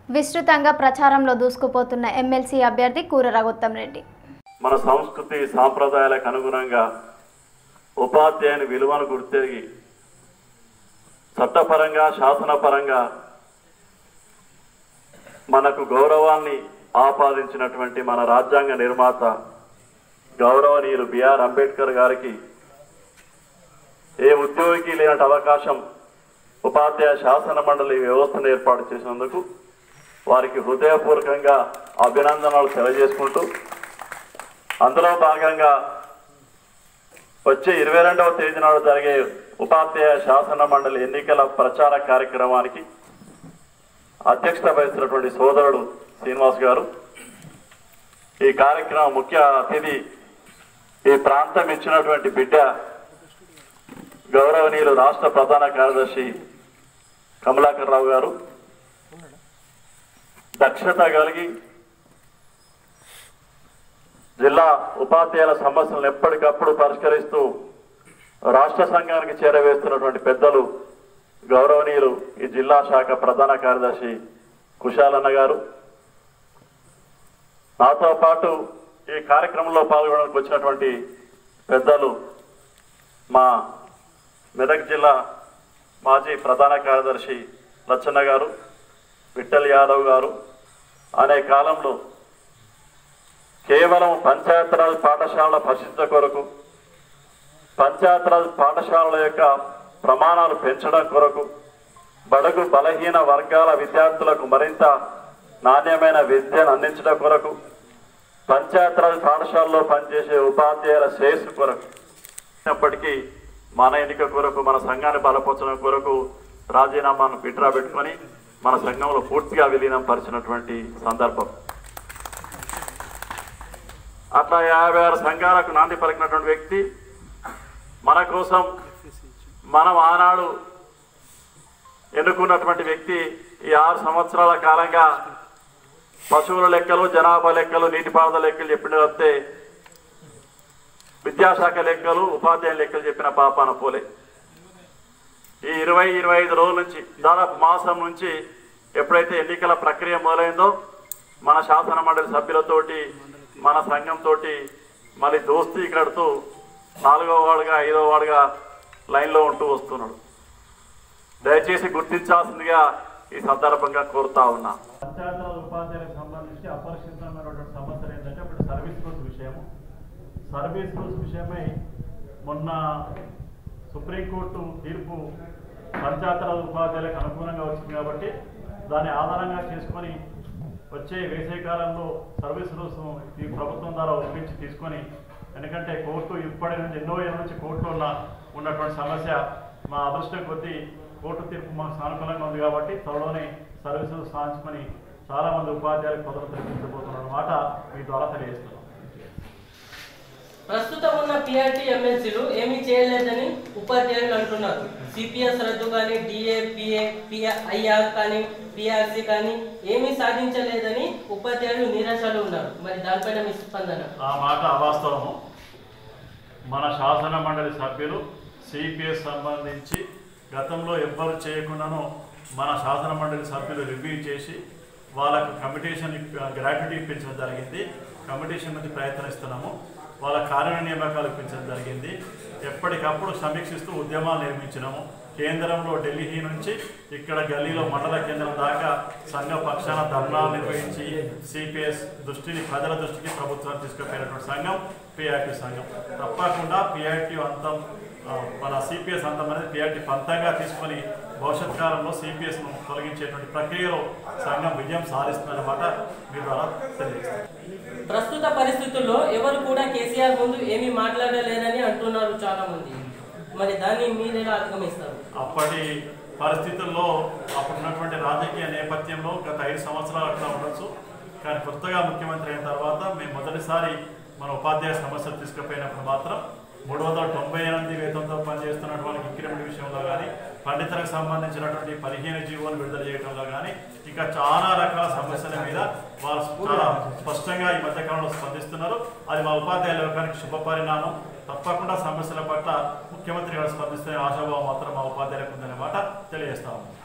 విస్తృతంగా ప్రచారంలో దూసుకుపోతున్న ఎమ్మెల్సీ అభ్యర్థి కూర రఘుత్తం రెడ్డి మన సంస్కృతి సాంప్రదాయాలకు అనుగుణంగా ఉపాధ్యాయుని విలువను గుర్తెరిగి చట్టపరంగా శాసనపరంగా మనకు గౌరవాన్ని ఆపాదించినటువంటి మన రాజ్యాంగ నిర్మాత గౌరవనీయులు బిఆర్ అంబేద్కర్ గారికి ఏ ఉద్యోగికి లేనటి అవకాశం ఉపాధ్యాయ శాసన మండలి వ్యవస్థను ఏర్పాటు చేసినందుకు వారికి హృదయపూర్వకంగా అభినందనలు తెలియజేసుకుంటూ అందులో భాగంగా వచ్చే ఇరవై రెండవ తేదీ నాడు జరిగే ఉపాధ్యాయ శాసన మండలి ఎన్నికల ప్రచార కార్యక్రమానికి అధ్యక్షత వహిస్తున్నటువంటి సోదరుడు శ్రీనివాస్ గారు ఈ కార్యక్రమం ముఖ్య అతిథి ఈ ప్రాంతం ఇచ్చినటువంటి బిడ్డ గౌరవనీయులు రాష్ట్ర ప్రధాన కార్యదర్శి కమలాకర్ రావు గారు దక్షత కలిగి జిల్లా ఉపాధ్యాయుల సమస్యలను ఎప్పటికప్పుడు పరిష్కరిస్తూ రాష్ట్ర సంఘానికి చేరవేస్తున్నటువంటి పెద్దలు గౌరవనీయులు ఈ జిల్లా శాఖ ప్రధాన కార్యదర్శి కుశాలన్న గారు నాతో పాటు ఈ కార్యక్రమంలో పాల్గొనడానికి వచ్చినటువంటి పెద్దలు మా మెదక్ జిల్లా మాజీ ప్రధాన కార్యదర్శి లచ్చన్న గారు విఠల్ యాదవ్ గారు అనే కాలంలో కేవలం పంచాయతీరాజ్ పాఠశాలల ప్రసిద్ధ కొరకు పంచాయతీరాజ్ పాఠశాలల యొక్క ప్రమాణాలు పెంచడం కొరకు బడుగు బలహీన వర్గాల విద్యార్థులకు మరింత నాణ్యమైన విద్యను అందించడం కొరకు పంచాయతీరాజ్ పాఠశాలలో పనిచేసే ఉపాధ్యాయుల శ్రేయస్సు కొరకు అయినప్పటికీ మన ఎన్నిక కొరకు మన సంఘాన్ని బలపరచడం కొరకు రాజీనామాను పిట్రా పెట్టుకొని మన సంఘంలో పూర్తిగా విలీనం పరిచినటువంటి సందర్భం అట్లా యాభై ఆరు సంఘాలకు నాంది పలికినటువంటి వ్యక్తి మన కోసం మనం ఆనాడు ఎన్నుకున్నటువంటి వ్యక్తి ఈ ఆరు సంవత్సరాల కాలంగా పశువుల లెక్కలు జనాభా లెక్కలు నీటిపారుదల లెక్కలు చెప్పిన వస్తే విద్యాశాఖ లెక్కలు ఉపాధ్యాయుల లెక్కలు చెప్పిన పాపాన పోలే ఈ ఇరవై ఇరవై ఐదు రోజుల నుంచి దాదాపు మాసం నుంచి ఎప్పుడైతే ఎన్నికల ప్రక్రియ మొదలైందో మన శాసన మండలి సభ్యులతోటి మన సంఘంతో మళ్ళీ దోస్తీ కడుతూ నాలుగో వాడుగా ఐదో వాడుగా లైన్లో ఉంటూ వస్తున్నాడు దయచేసి గుర్తించాల్సిందిగా ఈ సందర్భంగా కోరుతా ఉన్నా పంచాయతీరాజ్ ఉపాధ్యాయులకు సంబంధించి అపరిశుభ్రమైనటువంటి సమస్యలు ఏంటంటే ఇప్పుడు సర్వీస్ రూల్స్ విషయము సర్వీస్ రూల్స్ విషయమై మొన్న సుప్రీంకోర్టు తీర్పు పంచాయతీరాజ్ ఉపాధ్యాయులకు అనుకూలంగా వచ్చింది కాబట్టి దాన్ని ఆధారంగా చేసుకొని వచ్చే వేసవి కాలంలో సర్వీస్ రూల్స్ ఈ ప్రభుత్వం ద్వారా ఒప్పించి తీసుకొని ఎందుకంటే కోర్టు ఇప్పటి నుంచి ఎన్నో ఏళ్ళ నుంచి కోర్టులో ఉన్న ఉన్నటువంటి సమస్య మా అదృష్టం కొద్దీ కోర్టు తీర్పు మాకు సానుకూలంగా ఉంది కాబట్టి త్వరలోనే సర్వీసులు సాధించుకొని చాలా మంది ఉపాధ్యాయులకు పదవులు తెప్పించబోతున్న మాట మీ ద్వారా తెలియజేస్తున్నాం ప్రస్తుతం ఉన్న పిఆర్టీ ఎమ్మెల్సీలు ఏమీ చేయలేదని ఉపాధ్యాయులు అంటున్నారు సిపిఎస్ రద్దు కానీ డిఏ పిఏ పిఐఆర్ కానీ పిఆర్సీ కానీ ఏమీ సాధించలేదని ఉపాధ్యాయులు నిరాశలో ఉన్నారు మరి దానిపైన మీ స్పందన ఆ మాట అవాస్తవము మన శాసన మండలి సభ్యులు సిపిఎస్ సంబంధించి గతంలో ఎవ్వరు చేయకుండానో మన శాసన మండలి సభ్యులు రివ్యూ చేసి వాళ్ళకు కమిటీషన్ గ్రాట్యుటీ ఇప్పించడం జరిగింది కమిటీషన్ నుంచి ప్రయత్నిస్తున్నాము వాళ్ళ కార్య నియామకాలు ఇప్పించడం జరిగింది ఎప్పటికప్పుడు సమీక్షిస్తూ ఉద్యమాలు నిర్మించినాము కేంద్రంలో ఢిల్లీ నుంచి ఇక్కడ గల్లీలో మండల కేంద్రం దాకా సంఘ పక్షాన ధర్నాలు నిర్వహించి సిపిఎస్ దృష్టిని ప్రజల దృష్టికి ప్రభుత్వాన్ని తీసుకుపోయినటువంటి సంఘం పిఆర్టీ సంఘం తప్పకుండా పిఆర్టీ అంతం ఆ, మన సిపిఎస్ అంతం అనేది పిఆర్టీ పంతంగా తీసుకొని భవిష్యత్ కాలంలో సిపిఎస్ను తొలగించేటువంటి ప్రక్రియలో సంఘం విజయం సాధిస్తుందన్నమాట మీ ద్వారా తెలియజేస్తాను ప్రస్తుత పరిస్థితుల్లో ఎవరు కూడా కేసీఆర్ ముందు ఏమీ మాట్లాడలేదని అంటున్నారు చాలా మంది మరి దాన్ని మీరు ఎలా అధిగమిస్తారు అప్పటి పరిస్థితుల్లో అప్పుడున్నటువంటి రాజకీయ నేపథ్యంలో గత ఐదు సంవత్సరాలు అట్లా ఉండొచ్చు కానీ కొత్తగా ముఖ్యమంత్రి అయిన తర్వాత మేము మొదటిసారి మన ఉపాధ్యాయ సమస్యలు తీసుకుపోయినప్పుడు మాత్రం మూడు వందల తొంభై ఎనిమిది వేతంతో పనిచేస్తున్నటువంటి వాళ్ళకి ఇంక్రిమెంట్ విషయంలో కానీ పండితులకు సంబంధించినటువంటి పదిహేను జీవోలు విడుదల చేయడంలో కానీ ఇంకా చాలా రకాల సమస్యల మీద వాళ్ళు చాలా స్పష్టంగా ఈ మధ్యకాలంలో స్పందిస్తున్నారు అది మా ఉపాధ్యాయుల లోకానికి శుభ పరిణామం తప్పకుండా సమస్యల పట్ల ముఖ్యమంత్రి గారు స్పందిస్తున్న ఆశాభావం మాత్రం మా ఉపాధ్యాయులకు ఉందనే మాట తెలియజేస్తా ఉన్నాం